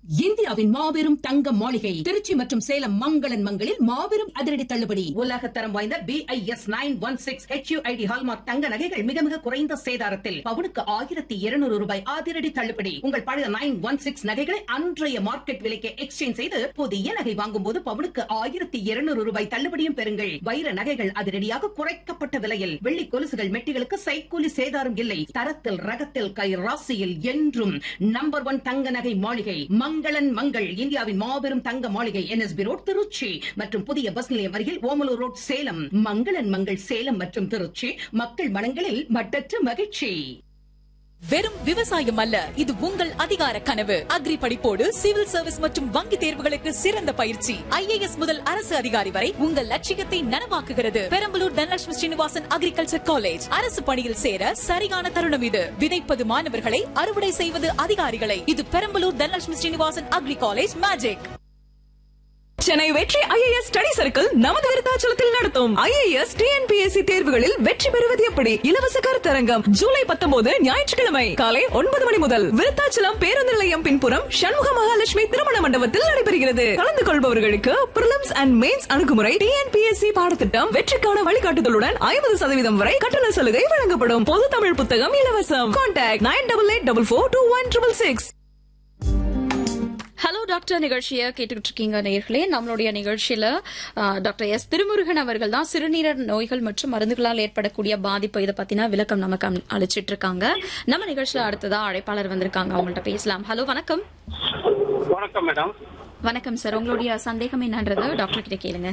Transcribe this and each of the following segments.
இந்தியாவின் மாபெரும் தங்க மாளிகை திருச்சி மற்றும் சேலம் மங்களன் மங்களில் மாபெரும் அதிரடி தள்ளுபடி உலக தரம் வாய்ந்த B I S nine one six HUID hallmark தங்க நகைகள் மிக மிக குறைந்த சேதாரத்தில் பவுனுக்கு ஆயிரத்தி இருநூறு ரூபாய் அதிரடி தள்ளுபடி உங்கள் பழைய நைன் ஒன் சிக்ஸ் நகைகளை அன்றைய மார்க்கெட் விலைக்கு எக்ஸ்சேஞ்ச் செய்து புதிய நகை வாங்கும் போது பவுனுக்கு ஆயிரத்தி இருநூறு ரூபாய் தள்ளுபடியும் பெறுங்கள் வைர நகைகள் அதிரடியாக குறைக்கப்பட்ட விலையில் வெள்ளி கொலுசுகள் மெட்டிகளுக்கு சைக்கூலி சேதாரம் இல்லை தரத்தில் ரகத்தில் கை ராசியில் என்றும் நம்பர் ஒன் தங்க நகை மாளிகை மங்களன் மங்கள் இந்தியாவின் மாபெரும் தங்க மாளிகை என்எஸ்பி ரோட் திருச்சி மற்றும் புதிய பஸ் நிலையம் அருகில் ஓமலூர் ரோட் சேலம் மங்களன் மங்கள் சேலம் மற்றும் திருச்சி மக்கள் மனங்களில் மட்டற்ற மகிழ்ச்சி வெறும் விவசாயம் அல்ல இது உங்கள் அதிகார கனவு அக்ரி படிப்போடு சிவில் சர்வீஸ் மற்றும் வங்கி தேர்வுகளுக்கு சிறந்த பயிற்சி ஐஏஎஸ் முதல் அரசு அதிகாரி வரை உங்கள் லட்சியத்தை நனவாக்குகிறது பெரம்பலூர் தனலட்சுமி ஸ்ரீனிவாசன் அக்ரிகல்ச்சர் காலேஜ் அரசு பணியில் சேர சரியான தருணம் இது விதைப்பது மாணவர்களை அறுவடை செய்வது அதிகாரிகளை இது Perambalur Dhanalakshmi Srinivasan agri college magic Chennai வெற்றி ஐஏஎஸ் ஸ்டடி சர்க்கிள் நமது விருத்தாச்சலத்தில் நடத்தும் ஐஏஎஸ் டிஎன்பிஎஸ்சி தேர்வுகளில் வெற்றி பெறுவது எப்படி இலவச கருத்தரங்கம் ஜூலை பத்தொன்பது ஞாயிற்றுக்கிழமை காலை ஒன்பது மணி முதல் விருத்தாச்சலம் பேருந்து நிலையம் பின்புறம் சண்முக மகாலட்சுமி திருமண மண்டபத்தில் நடைபெறுகிறது கலந்து கொள்பவர்களுக்கு பிரிலிம்ஸ் அண்ட் மெயின்ஸ் அணுகுமுறை டிஎன்பிஎஸ்சி பாடத்திட்டம் வெற்றிக்கான வழிகாட்டுதலுடன் ஐம்பது சதவீதம் வரை கட்டண சலுகை வழங்கப்படும் பொது தமிழ் புத்தகம் இலவசம் contact nine double eight double four two one triple six hello doctor நிகழ்ச்சியை கேட்டுக்கிட்டு இருக்கீங்க நேர்களே நம்மளுடைய நிகழ்ச்சியில ஆ, டாக்டர் எஸ் திருமுருகன் அவர்கள் தான் சிறுநீரக நோய்கள் மற்றும் மருந்துகளால் ஏற்படக்கூடிய பாதிப்பு இதை பத்தின விளக்கம் நமக்கு அம்- அளிச்சிட்டு இருக்காங்க நம்ம நிகழ்ச்சியில அடுத்ததா அழைப்பாளர் வந்திருக்காங்க அவங்கள்ட்ட பேசலாம் ஹலோ வணக்கம் வணக்கம் மேடம் வணக்கம் சார் உங்களுடைய சந்தேகம் என்னன்றது டாக்டர் கிட்ட கேளுங்க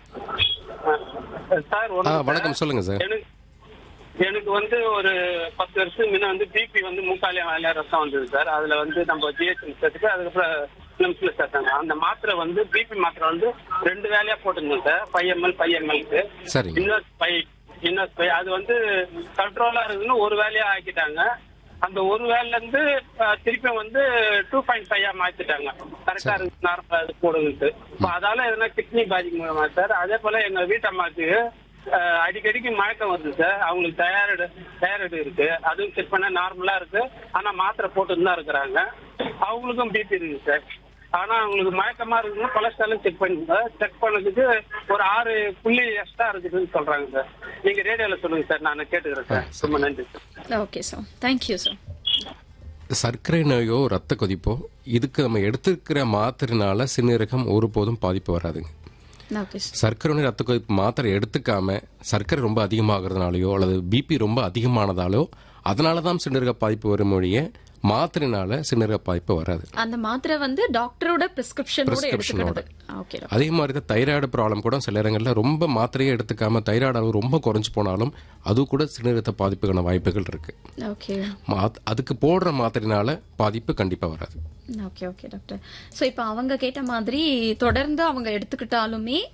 சார் ஆ வணக்கம் வணக்கம் சொல்லுங்க சார் எனக்கு எனக்கு வந்து ஒரு பத்து வருஷம் முன்ன வந்து பிபி வந்து மூக்காலி வேலையா ரத்தம் வந்தது சார் அதுல வந்து நம்ம ஜிஹெச் சேர்த்துட்டு அதுக்கப்புறம் பிலிம்ஸ்ல சேர்த்தாங்க அந்த மாத்திரை வந்து பிபி மாத்திரை வந்து ரெண்டு வேலையா போட்டிருந்தோம் சார் ஃபைவ் எம்எல் ஃபைவ் எம்எல்க்கு சரிங்க. இன்னொரு ஃபைவ் இன்னொரு ஃபைவ் அது வந்து கண்ட்ரோலா இருக்குன்னு ஒரு வேலையா ஆக்கிட்டாங்க அந்த ஒரு வேலைல இருந்து அஹ், திருப்பி வந்து டூ பாயிண்ட் ஃபைவ் மாத்திட்டாங்க கரெக்டா இருக்கு நார்மலா இது போடுங்கட்டு இப்போ அதால எதனா கிட்னி பாதிக்குமா சார் அதே போல எங்க வீட்டம்மாக்கு அஹ், அடிக்கடிக்கு மயக்கம் வருது சார் அவங்களுக்கு தயாரிடு தயாரிடு இருக்கு அதுவும் செக் பண்ண நார்மலா இருக்கு ஆனா மாத்திரை போட்டுன்னு தான் இருக்கிறாங்க அவங்களுக்கும் பிபி இருக்கு சார் ஆனா அவங்களுக்கு மயக்கமா இருக்குன்னு கொலஸ்ட்ராலும் செக் பண்ணுங்க செக் பண்ணதுக்கு ஒரு ஆறு புள்ளி எக்ஸ்ட்ரா இருக்குதுன்னு சொல்றாங்க சார் நீங்க ரேடியோல சொல்லுங்க சார் நான் கேட்டுக்கிறேன் சார் ரொம்ப நன்றி sir okay sir thank you sir சர்க்கரை நோயோ ரத்த கொதிப்போ இதுக்கு நம்ம எடுத்துக்கிற மாத்திரைனால சிறுநீரகம் ஒருபோதும் பாதிப்பு வராதுங்க ஓகே சார் சர்க்கரை நோய் ரத்த கொதிப்பு மாத்திரை எடுத்துக்காம சர்க்கரை ரொம்ப அதிகமாகிறதுனாலயோ அல்லது பிபி ரொம்ப அதிகமானதாலோ அதனால தான் சிறுநீரக பாதிப்பு வரும் மொழிய மாத்திரைனால சிறுநீரக பாதிப்பு வராது அந்த மாத்திரை வந்து டாக்டரோட பிரிஸ்கிரிப்ஷனோட Prescription-ஓட. எடுத்துக்கிறது ஓகே அதே மாதிரி தான் தைராய்டு ப்ராப்ளம் கூட சில இடங்களில் ரொம்ப மாத்திரையே எடுத்துக்காம தைராய்டு அளவு ரொம்ப குறைஞ்சு போனாலும் அது கூட சிறுநீரகத்தை பாதிப்புக்கான வாய்ப்புகள் இருக்கு ஓகே மா- அதுக்கு போடுற மாத்திரைனால பாதிப்பு கண்டிப்பா வராது ஓகே ஓகே டாக்டர் ஸோ இப்போ அவங்க கேட்ட மாதிரி தொடர்ந்து அவங்க எடுத்துக்கிட்டாலுமே